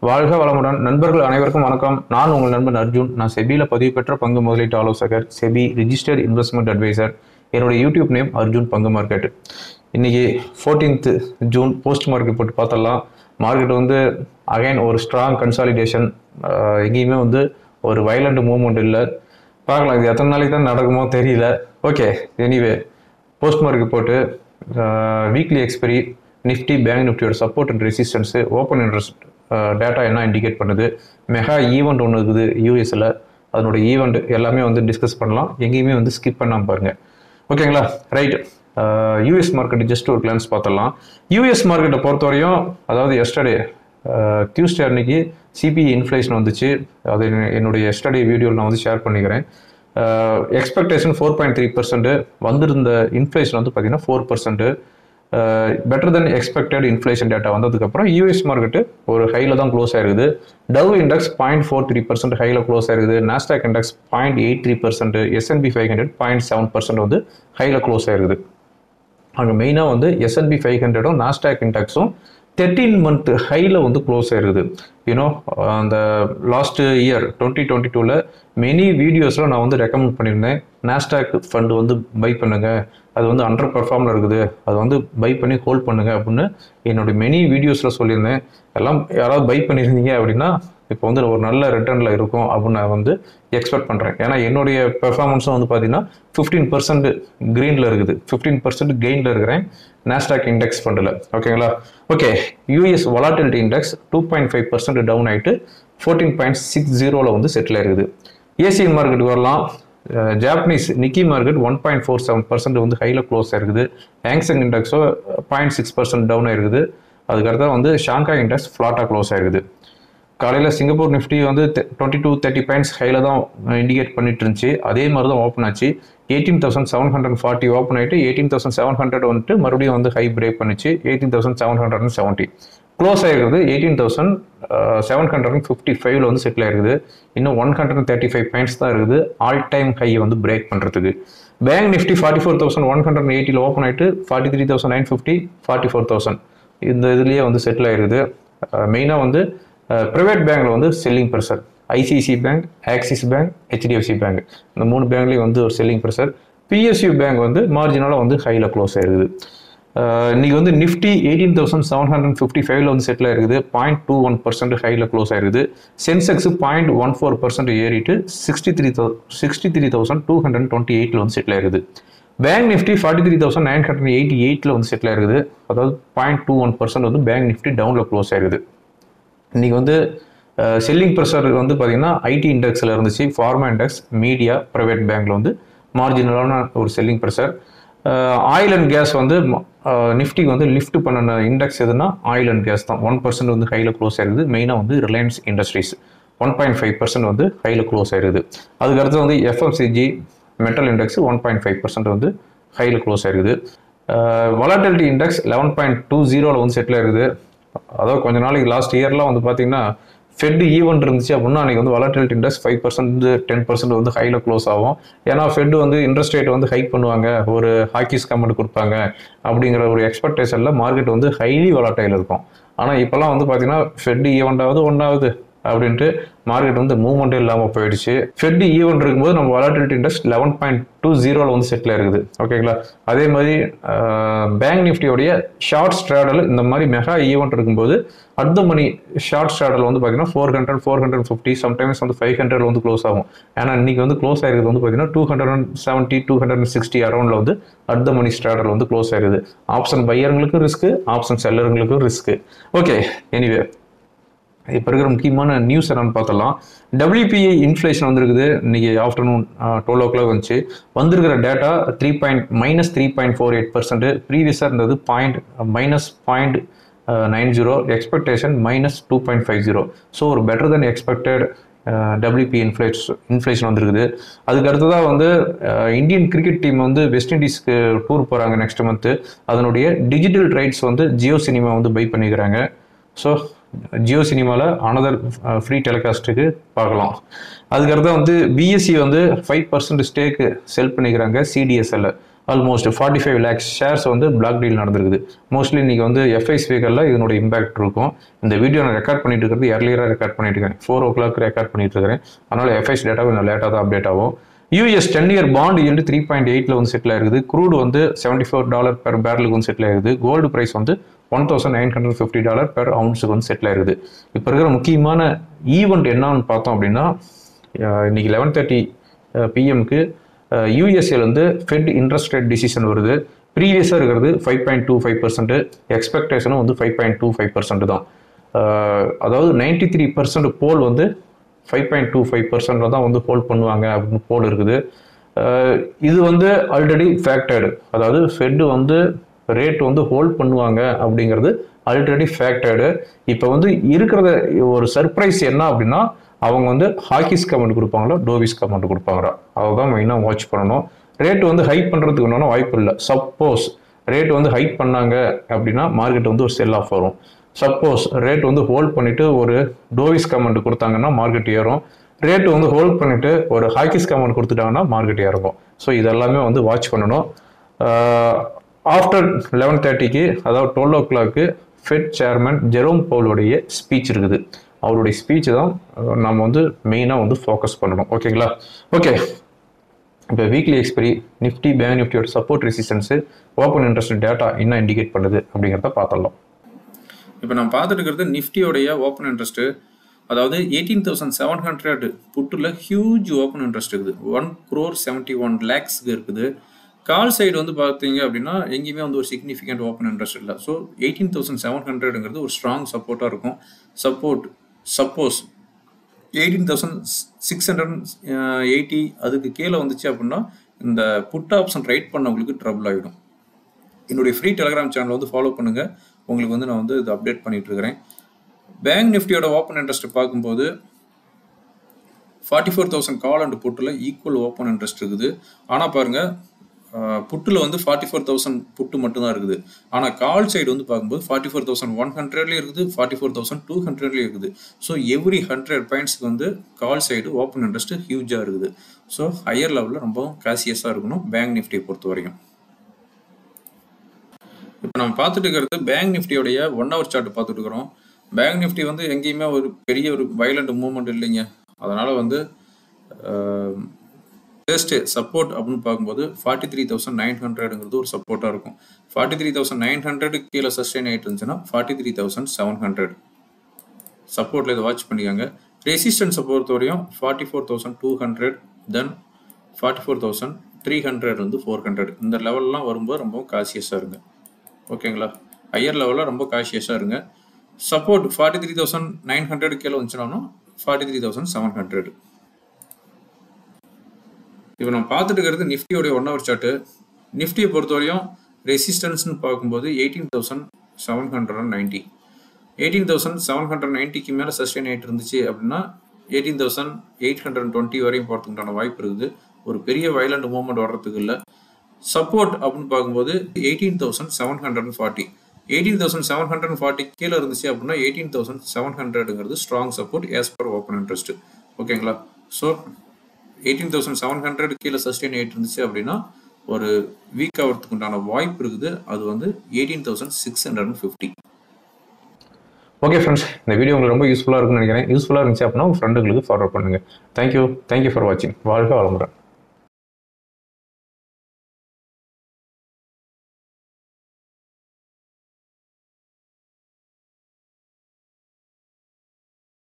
வாழ்க வளமுடன் நண்பர்கள் அனைவருக்கும் வணக்கம் நான் உங்கள் நண்பன் அர்ஜுன் நான் செபியில் பதிவு பெற்ற பங்கு முதலீட்டு ஆலோசகர் செபி ரிஜிஸ்டர்ட் இன்வெஸ்ட்மெண்ட் அட்வைசர் என்னோட யூடியூப் நேம் அர்ஜுன் பங்கு மார்க்கெட் இன்னைக்கு 14th ஜூன் போஸ்ட் மார்க்கெட் போட்டு பார்த்தலாம் மார்க்கெட் வந்து அகைன் ஒரு ஸ்ட்ராங் கன்சாலிடேஷன் எங்கேயுமே வந்து ஒரு வயலண்ட் மூவ்மெண்ட் இல்லை பார்க்கலாம் இது எத்தனை நாளைக்கு தான் நடக்குமோ தெரியல ஓகே எனிவே போஸ்ட் மார்க்கெட் போட்டு வீக்லி எக்ஸ்பெரி நிஃப்டி பேங்க் நிஃப்டியோட support and resistance open interest data என்ன இண்டிகேட் பண்ணுது மெகா ஈவெண்ட் ஒன்று இருக்குது யூஎஸில் அதனோட ஈவெண்ட் எல்லாமே வந்து டிஸ்கஸ் பண்ணலாம் எங்கேயுமே வந்து ஸ்கிப் பண்ணாமல் பாருங்கள் ஓகேங்களா ரைட் யூஎஸ் மார்க்கெட் ஜஸ்ட் ஒரு கிளான்ஸ் பார்த்துடலாம் யூஎஸ் மார்க்கெட்டை பொறுத்தவரையும் அதாவது எஸ்டர்டே டியூஸ்டே அன்னைக்கு சிபிஐ இன்ஃப்ளேஷன் வந்துச்சு அது என்ன- என்னுடைய எஸ்டர்டே வீடியோவில் நான் வந்து ஷேர் பண்ணிக்கிறேன் expectation four point three percent வந்திருந்த இன்ஃப்ளேஷன் வந்து பார்த்தீங்கன்னா four percent better than expected inflation data வந்ததுக்கப்புறம் யூஎஸ் மார்க்கெட்டு ஒரு ஹையில் தான் க்ளோஸ் ஆயிருக்குது Dow index point four three percent ஹையில் க்ளோஸ் ஆயிருக்குது Nasdaq index point eight three percent S and P five hundred point seven percent வந்து ஹையில் க்ளோஸ் ஆயிருக்குது அங்கே மெயினாக வந்து எஸ்என்பி ஃபைவ் ஹண்ட்ரடும் நாஸ்டாக் இண்டெக்ஸும் தேர்ட்டீன் மந்த் ஹையில் வந்து க்ளோஸ் ஆயிருக்குது யூனோ அந்த லாஸ்ட் இயர் டுவெண்ட்டி டுவெண்ட்டி டூவில் மெனி வீடியோஸில் நான் வந்து ரெக்கமெண்ட் பண்ணியிருந்தேன் நாஸ்டாக் ஃபண்டு வந்து பை பண்ணுங்க அது வந்து அண்டர் பெர்ஃபார்மில் இருக்குது அது வந்து பை பண்ணி ஹோல்ட் பண்ணுங்க அப்படின்னு என்னுடைய மெனி வீடியோஸில் சொல்லியிருந்தேன் எல்லாம் யாராவது பை பண்ணியிருந்தீங்க அப்படின்னா இப்போ வந்து ஒரு நல்ல ரிட்டர்னில் இருக்கும் அப்படின்னு நான் வந்து எக்ஸ்பெக்ட் பண்ணுறேன் ஏன்னா என்னுடைய பெர்ஃபார்மன்ஸும் வந்து பார்த்தீங்கன்னா ஃபிஃப்டீன் பர்சன்ட் க்ரீனில் இருக்குது ஃபிஃப்டீன் பர்சன்ட் கெயினில் இருக்கிறேன் நாஸ்டாக் இண்டெக்ஸ் ஃபண்டில் ஓகேங்களா okay US volatility index two point five percent down ஆகிட்டு ஃபோர்டீன் பாயிண்ட் சிக்ஸ் ஜீரோவில் வந்து செட்டில் ஆயிருக்குது ஏசியன் மார்க்கெட்டுக்கு வரலாம் Japanese Nikkei market one point four seven percent வந்து ஹையில் க்ளோஸ் ஆயிருக்குது ஹேங்ஸங் இண்டெக்ஸோ பாயிண்ட் சிக்ஸ் பர்சன்ட் டவுன் ஆயிருக்குது அதுக்கடுத்தா வந்து ஷாங்காய் இண்டெக்ஸ் ஃப்ளாட்டாக க்ளோஸ் ஆயிருக்குது காலையில் சிங்கப்பூர் நிஃப்டி வந்து டுவெண்ட்டி டூ தேர்ட்டி பாயிண்ட்ஸ் ஹையில் தான் இண்டிகேட் பண்ணிட்டு இருந்துச்சு அதே மாதிரி தான் ஓப்பன் ஆச்சு eighteen thousand seven hundred forty open ஆகிட்டு எயிட்டீன் தௌசண்ட் செவன் ஹண்ட்ரட் வந்துட்டு மறுபடியும் வந்து ஹை பிரேக் பண்ணிச்சு eighteen thousand seven hundred and seventy close ஆகிருக்குது eighteen thousand seven hundred and fifty ஃபைவ்ல வந்து செட்டில் ஆயிருக்குது இன்னும் one hundred and thirty five points தான் இருக்குது ஆல் டைம் ஹை வந்து பிரேக் பண்ணுறதுக்கு bank Nifty forty four thousand one hundred எயிட்டியில் ஓப்பன் ஆகிட்டு forty three thousand nine fifty forty four thousand இந்த இதுலேயே வந்து செட்டில் ஆயிருக்குது மெயினாக வந்து ப்ரைவேட் பேங்க்ல வந்து selling pressure ICICI bank Axis bank HDFC bank இந்த மூணு பேங்க்லேயும் வந்து ஒரு செல்லிங் ப்ரெஷர் பிஎஸ்யூ பேங்க் வந்து மார்ஜினலாக வந்து ஹையில் க்ளோஸ் ஆயிருக்குது அஹ் இன்னைக்கு வந்து Nifty eighteen thousand seven hundred fifty ஃபைவ்ல வந்து செட்டில் ஆயிருக்குது பாயிண்ட் டூ ஒன் பர்சன்ட் ஹையில் க்ளோஸ் ஆயிருக்குது Sensex point one four percent ஏறிட்டு sixty three thou sixty three thousand two hundred twenty எயிட்டில் வந்து செட்டில் ஆயிருக்குது bank Nifty forty three thousand nine hundred eighty எயிட்டில் வந்து செட்டில் ஆயிருக்குது அதாவது பாயிண்ட் டூ ஒன் பர்சன்ட் வந்து பேங்க் நிஃப்டி டவுனில் க்ளோஸ் ஆயிருக்குது இன்னைக்கு வந்து செல்லிங் ப்ரெஷர் வந்து பார்த்தீங்கன்னா ஐடி இண்டெக்ஸில் இருந்துச்சு ஃபார்மா இண்டெக்ஸ் மீடியா ப்ரைவேட் பேங்க்ல வந்து மார்ஜினலான ஒரு selling pressure oil and gas வந்து நிஃப்டிக்கு வந்து லிஃப்ட் பண்ணின இண்டெக்ஸ் எதுனா ஆயில் அண்ட் கேஸ் தான் ஒன் பர்சன்ட் வந்து ஹையில் க்ளோஸ் ஆயிருக்குது மெயினாக வந்து Reliance Industries one point five percent வந்து ஹையில் க்ளோஸ் ஆயிருக்குது அதுக்கடுத்து வந்து FMCG metal index one point five percent வந்து ஹையில் க்ளோஸ் ஆயிருக்குது volatility index eleven point two ஜீரோவில் வந்து செட்டில் ஆயிருக்குது அதாவது கொஞ்ச நாளைக்கு லாஸ்ட் இயர்லாம் வந்து பார்த்தீங்கன்னா ஃபெட் ஈவெண்ட் இருந்துச்சு அப்படின்னா அன்றைக்கி வந்து volatility index five percent ten percent வந்து ஹையில் க்ளோஸ் ஆகும் ஏன்னா ஃபெட் வந்து இன்ட்ரெஸ்ட் ரேட் வந்து ஹைக் பண்ணுவாங்க ஒரு ஹாக்கிஸ் கமெண்ட் கொடுப்பாங்க அப்படிங்கிற ஒரு எக்ஸ்பெக்டேஷனில் மார்க்கெட் வந்து ஹைலி வொலாட்டைல் இருக்கும் ஆனால் இப்போல்லாம் வந்து பார்த்தீங்கன்னா ஃபெட் ஈவெண்ட்டாவது ஒன்றாவது அப்படின்ட்டு மார்க்கெட் வந்து மூவ்மெண்ட்டே இல்லாமல் போயிடுச்சு ஃபெட் ஈவெண்ட் இருக்கும்போது நம்ம volatility index eleven point two ஜீரோவில் வந்து செட்டில் இருக்குது ஓகேங்களா அதே மாதிரி பேங்க் நிஃப்டியோடைய ஷார்ட் ஸ்ட்ராடல் இந்த மாதிரி மெகா ஈவெண்ட் இருக்கும்போது at the money short straddle வந்து பார்த்தீங்கன்னா four hundred four hundred fifty sometimes வந்து ஃபைவ் ஹண்ட்ரட் வந்து க்ளோஸ் ஆகும் ஏன்னா இன்னைக்கு வந்து க்ளோஸ் ஆயிருக்கிறது வந்து பார்த்தீங்கன்னா two hundred and seventy two hundred and sixty அரௌண்டில் வந்து அட் த மணி ஸ்ட்ராடல் வந்து க்ளோஸ் ஆயிருது ஆப்ஷன் பையருங்களுக்கும் ரிஸ்க்கு ஆப்ஷன் செல்லருங்களுக்கும் ரிஸ்க்கு ஓகே எனிவே இப்போ இருக்கிற முக்கியமான நியூஸ் என்னன்னு பார்த்தலாம் டபிள்யூபிஐ இன்ஃப்ளேஷன் வந்திருக்குது இன்னைக்கு ஆஃப்டர்நூன் டுவெல் ஓ கிளாக் வந்துச்சு வந்திருக்கிற data three point minus three point four eight percent ப்ரீவியஸாக இருந்தது point minus point nine zero expectation minus two point five zero so ஒரு better than expected WPI inflation inflation வந்திருக்குது அதுக்கு அடுத்ததாக வந்து இந்தியன் கிரிக்கெட் டீம் வந்து வெஸ்ட் இண்டீஸ்க்கு tour போகிறாங்க நெக்ஸ்ட் மந்த்து அதனுடைய டிஜிட்டல் ரைட்ஸ் வந்து ஜியோ சினிமா வந்து பை பண்ணிக்கிறாங்க ஸோ ஜியோ சினிமாவில் அனதர் ஃப்ரீ டெலிகாஸ்ட்டுக்கு பார்க்கலாம் அதுக்கடுத்து வந்து பிஎஸ்சி வந்து ஃபைவ் பர்சன்ட் ஸ்டேக்கு செல் பண்ணிக்கிறாங்க சிடிஎஸ்எல்ல almost forty five lakhs shares வந்து பிளாக் டீல் நடந்திருக்குது மோஸ்ட்லி இன்னைக்கு வந்து எஃப்ஐ ஸ்பீக்கரில் இதனோட இம்பாக்ட் இருக்கும் இந்த வீடியோ நான் ரெக்கார்ட் பண்ணிட்டு இருக்கிறது எர்லியராக ரெக்கார்ட் பண்ணிட்டு இருக்கேன் ஃபோர் ஓ கிளாக் ரெக்கார்ட் பண்ணிட்டு இருக்கிறேன் அதனால எஃப்ஐஸ் டேட்டா கொஞ்சம் லேட்டாக தான் அப்டேட் ஆகும் US ten year bond yield three point எயிட்டில் வந்து செட்டில் ஆயிருக்குது க்ரூட் வந்து செவன்டி ஃபோர் டாலர் பெர் பேரலுக்கு வந்து செட்டில் ஆயிருக்குது கோல்டு ப்ரைஸ் வந்து one thousand nine hundred fifty dollar per அவுன்ஸுக்கு வந்து செட்டில் ஆயிருக்குது இப்போ இருக்கிற முக்கியமான ஈவெண்ட் என்னன்னு பார்த்தோம் அப்படின்னா அஹ் இன்னைக்கு லெவன் தேர்ட்டி பிஎம்க்கு யூஎஸ்ஏல வந்து ஃபெட் இன்ட்ரெஸ்ட் ரேட் டிசிஷன் வருது ப்ரீவியஸாக இருக்கிறது five point two five percent எக்ஸ்பெக்டேஷனும் வந்து five point two five percent தான் அஹ் அதாவது நைன்டி த்ரீ பர்சன்ட் போல் வந்து ஃபைவ் பாயிண்ட் டூ ஃபைவ் பர்சன்ட்ல தான் வந்து ஹோல்ட் பண்ணுவாங்க அப்படின்னு போல் இருக்குது அஹ் இது வந்து ஆல்ரெடி ஃபேக்டர்டு அதாவது ஃபெட் வந்து ரேட் வந்து ஹோல்ட் பண்ணுவாங்க அப்படிங்கிறது ஆல்ரெடி ஃபேக்டர்டு இப்போ வந்து இருக்கிறத ஒரு சர்ப்ரைஸ் என்ன அப்படின்னா அவங்க வந்து ஹாக்கிஸ் கமெண்ட் கொடுப்பாங்களா டோவிஸ் கமெண்ட் கொடுப்பாங்களா அதை தான் மெயினாக வாட்ச் பண்ணணும் ரேட் வந்து ஹைப் பண்ணுறதுக்கு ஒன்றும் வாய்ப்பு இல்லை சப்போஸ் ரேட் வந்து ஹைப் பண்ணாங்க அப்படின்னா மார்க்கெட் வந்து ஒரு செல் ஆஃப் வரும் சப்போஸ் ரேட் வந்து ஹோல்ட் பண்ணிட்டு ஒரு டோவிஸ் கமெண்ட் கொடுத்தாங்கன்னா மார்க்கெட் ஏறும் ரேட் வந்து ஹோல்ட் பண்ணிட்டு ஒரு ஹாக்கிஸ் கமெண்ட் கொடுத்துட்டாங்கன்னா மார்க்கெட் இறங்கும் ஸோ இதெல்லாமே வந்து வாட்ச் பண்ணணும் ஆஃப்டர் லெவன் தேர்ட்டிக்கு அதாவது டுவெல் ஓ கிளாக்கு ஃபெட் சேர்மன் ஜெரோம் பவுலுடைய ஸ்பீச் இருக்குது அவருடைய ஸ்பீச் தான் அஹ், நம்ம வந்து மெயினாக வந்து ஃபோக்கஸ் பண்ணணும் ஓகேங்களா ஓகே இப்போ வீக்லி எக்ஸ்பெரி நிஃப்டி பேங்க் நிஃப்டியோட support resistance open interest data என்ன இண்டிகேட் பண்ணுது அப்படிங்கிறத பார்த்துடலாம் இப்போ நம்ம பார்த்துட்டு இருக்கிறது நிஃப்டியோடைய ஓப்பன் இன்ட்ரெஸ்ட்டு அதாவது எயிட்டீன் தௌசண்ட் செவன் ஹண்ட்ரட் புட்டில் ஹியூஜ் ஓப்பன் இன்ட்ரெஸ்ட் இருக்குது ஒன் க்ரோர் செவன்ட்டி ஒன் லேக்ஸ்க்கு இருக்குது கால் சைடு வந்து பார்த்தீங்க அப்படின்னா எங்கேயுமே வந்து ஒரு சிக்னிஃபிகண்ட் ஓப்பன் இன்ட்ரெஸ்ட் இல்லை ஸோ எயிட்டீன் தௌசண்ட் செவன் ஹண்ட்ரடுங்கிறது ஒரு ஸ்ட்ராங் சப்போர்ட்டாக இருக்கும் support suppose eighteen thousand six hundred eighty அதுக்கு கீழே வந்துச்சு அப்படின்னா இந்த புட் ஆப்ஷன் ரைட் பண்ணவங்களுக்கு ட்ரபிள் ஆகிடும் என்னுடைய ஃப்ரீ டெலிகிராம் சேனல் வந்து ஃபாலோ பண்ணுங்க உங்களுக்கு வந்து நான் வந்து இது அப்டேட் பண்ணிட்டு இருக்கிறேன் பேங்க் நிஃப்டியோட ஓப்பன் இன்ட்ரெஸ்ட் பார்க்கும்போது forty four thousand call and புட்டில் ஈக்குவல் ஓப்பன் இன்ட்ரெஸ்ட் இருக்குது ஆனால் பாருங்க புட்டில் வந்து ஃபார்ட்டி ஃபோர் தௌசண்ட் புட்டு மட்டும்தான் இருக்குது ஆனால் கால் சைடு வந்து பார்க்கும்போது ஃபார்ட்டி ஃபோர் தௌசண்ட் ஒன் ஹண்ட்ரட்லேயும் இருக்குது ஃபார்ட்டி ஃபோர் தௌசண்ட் டூ ஹண்ட்ரட்லேயும் இருக்குது ஸோ எவ்ரி ஹண்ட்ரட் பாயிண்ட்ஸ்க்கு வந்து கால் சைடு ஓப்பன் இன்ட்ரெஸ்ட் ஹியூஜாக இருக்குது ஸோ ஹையர் லெவலில் ரொம்ப காசியஸாக இருக்கணும் பேங்க் நிஃப்டியை பொறுத்த வரைக்கும் இப்போ நம்ம பார்த்துட்டு இருக்கிறது பேங்க் நிஃப்டியோடைய ஒன் ஹவர் சார்ட் பார்த்துட்டு இருக்கிறோம் பேங்க் நிஃப்டி வந்து எங்கேயுமே ஒரு பெரிய ஒரு வைலண்ட் மூவ்மெண்ட் இல்லைங்க அதனால வந்து ஃபர்ஸ்ட் சப்போர்ட் அப்படின்னு பார்க்கும்போது ஃபார்ட்டி த்ரீ தௌசண்ட் நைன் ஹண்ட்ரடுங்கிறது ஒரு சப்போர்ட்டாக இருக்கும் forty three thousand nine hundred கீழே சஸ்டெயின் ஆகிட்டு இருந்துச்சுன்னா forty three thousand seven hundred சப்போர்ட்டில் இதை வாட்ச் பண்ணிக்கோங்க ரெசிஸ்டன்ஸை பொறுத்தவரையும் forty four thousand two hundred then forty four thousand three hundred வந்து ஃபோர் ஹண்ட்ரட் இந்த லெவல்லாம் வரும்போது ரொம்ப காசியஸாக இருங்க ஓகேங்களா ஹையர் லெவலில் ரொம்ப காஷியஸாக இருங்க support forty three thousand nine hundred கீழே வந்துச்சுனாலும் forty three thousand seven hundred இப்போ நம்ம பார்த்துட்டு இருக்கிறது நிஃப்டியோடைய ஒன் ஹவர் சார்ட்டு நிஃப்டியை பொறுத்தவரையும் ரெசிஸ்டன்ஸ்னு பார்க்கும்போது eighteen thousand seven hundred and ninety eighteen thousand seven hundred நைன்ட்டிக்கு மேலே சஸ்டெயின் ஆகிட்டு இருந்துச்சு அப்படின்னா eighteen thousand eight hundred twenty வரையும் போகிறதுக்குண்டான வாய்ப்பு இருக்குது ஒரு பெரிய வைலண்ட் மூவ்மெண்ட் வர்றதுக்கு இல்லை சப்போர்ட் அப்படின்னு பார்க்கும்போது eighteen thousand seven hundred and forty eighteen thousand seven hundred forty கீழே இருந்துச்சு அப்படின்னா எயிட்டீன் தௌசண்ட் செவன் ஹண்ட்ரடுங்கிறது strong support as per open interest ஓகேங்களா so eighteen thousand seven hundred கீழே சஸ்டெயின் ஆகிட்டு இருந்துச்சு அப்படின்னா ஒரு வீக் ஆகிறதுக்கு உண்டான வாய்ப்பு இருக்குது அது வந்து eighteen thousand six hundred and fifty okay friends இந்த வீடியோ உங்களுக்கு ரொம்ப யூஸ்ஃபுல்லாக இருக்கும்னு நினைக்கிறேன் யூஸ்ஃபுல்லாக இருந்துச்சு அப்படின்னா உங்கள் ஃப்ரெண்டுங்களுக்கு ஃபார்வர்ட் பண்ணுங்கள் தேங்க்யூ தேங்க்யூ ஃபார் வாட்சிங் வாழ்க வளமுடன்